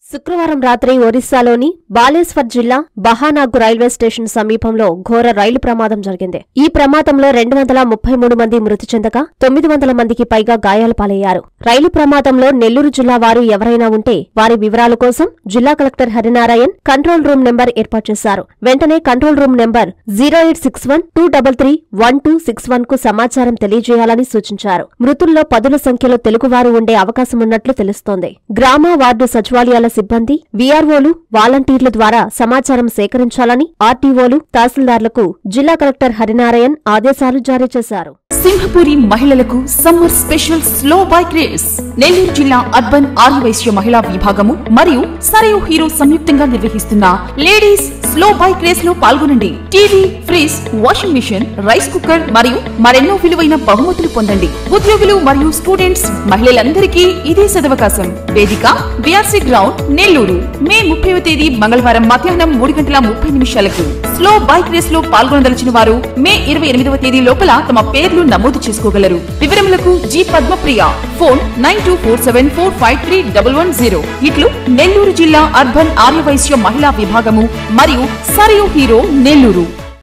శుక్రవారం రాత్రి ఒరిస్సాలోని బాలేశ్వర్ జిల్లా బహానాగు రైల్వే స్టేషన్ సమీపంలో ఘోర రైలు ప్రమాదం జరిగింది ఈ ప్రమాదంలో రెండు వందల ముప్పై మూడు మంది మృతి చెందగా తొమ్మిది వందల మందికి పైగా గాయాల పాలయ్యారు రైలు ప్రమాదంలో నెల్లూరు జిల్లా వారు ఎవరైనా ఉంటే వారి వివరాల కోసం జిల్లా collector Harinarayan control room number ఏర్పాటు చేశారు వెంటనే control room number zero eight six one two double three one two six one కు సమాచారం తెలియజేయాలని సూచించారు మృతుల్లో పదుల సంఖ్యలో తెలుగువారు ఉండే అవకాశమున్నట్లు తెలుస్తోంది గ్రామ వార్డు సచివాలయాల సిబ్బంది వీఆర్ఓలు వాలంటీర్ల ద్వారా సమాచారం సేకరించాలని ఆర్టీఓలు తహసీల్దార్లకు జిల్లా కలెక్టర్ హరినారాయణ్ ఆదేశాలు జారీ చేశారు సింహపురి మహిళలకు summer special slow bike race Nellore జిల్లా అర్బన్ ఆర్యవైశ్య మహిళా విభాగము మరియు సరయు హీరో సంయుక్తంగా నిర్వహిస్తున్న లేడీస్ స్లో బైక్ రేస్ లో పాల్గొనండి TV fridge washing machine rice cooker మరియు మరెన్నో విలువైన బహుమతులు పొందండి ఉద్యోగులు మరియు స్టూడెంట్స్ మహిళలందరికీ ఇదే సదవకాశం వేదిక బిఆర్సీ గ్రౌండ్ నెల్లూరు మే ముప్పైవ తేదీ మంగళవారం మధ్యాహ్నం మూడు గంటల ముప్పై నిమిషాలకు స్లో బైక్ రేస్ లో పాల్గొనదలిచిన వారు మే ఇరవై ఎనిమిదవ తేదీ లోపల తమ పేర్లు నమోదు చేసుకోగలరు వివరములకు G Padmapriya phone nine two four seven four five three double one zero ఇట్లు నెల్లూరు జిల్లా అర్బన్ ఆర్యవైశ్య మహిళా విభాగము మరియు సరియు హీరో నెల్లూరు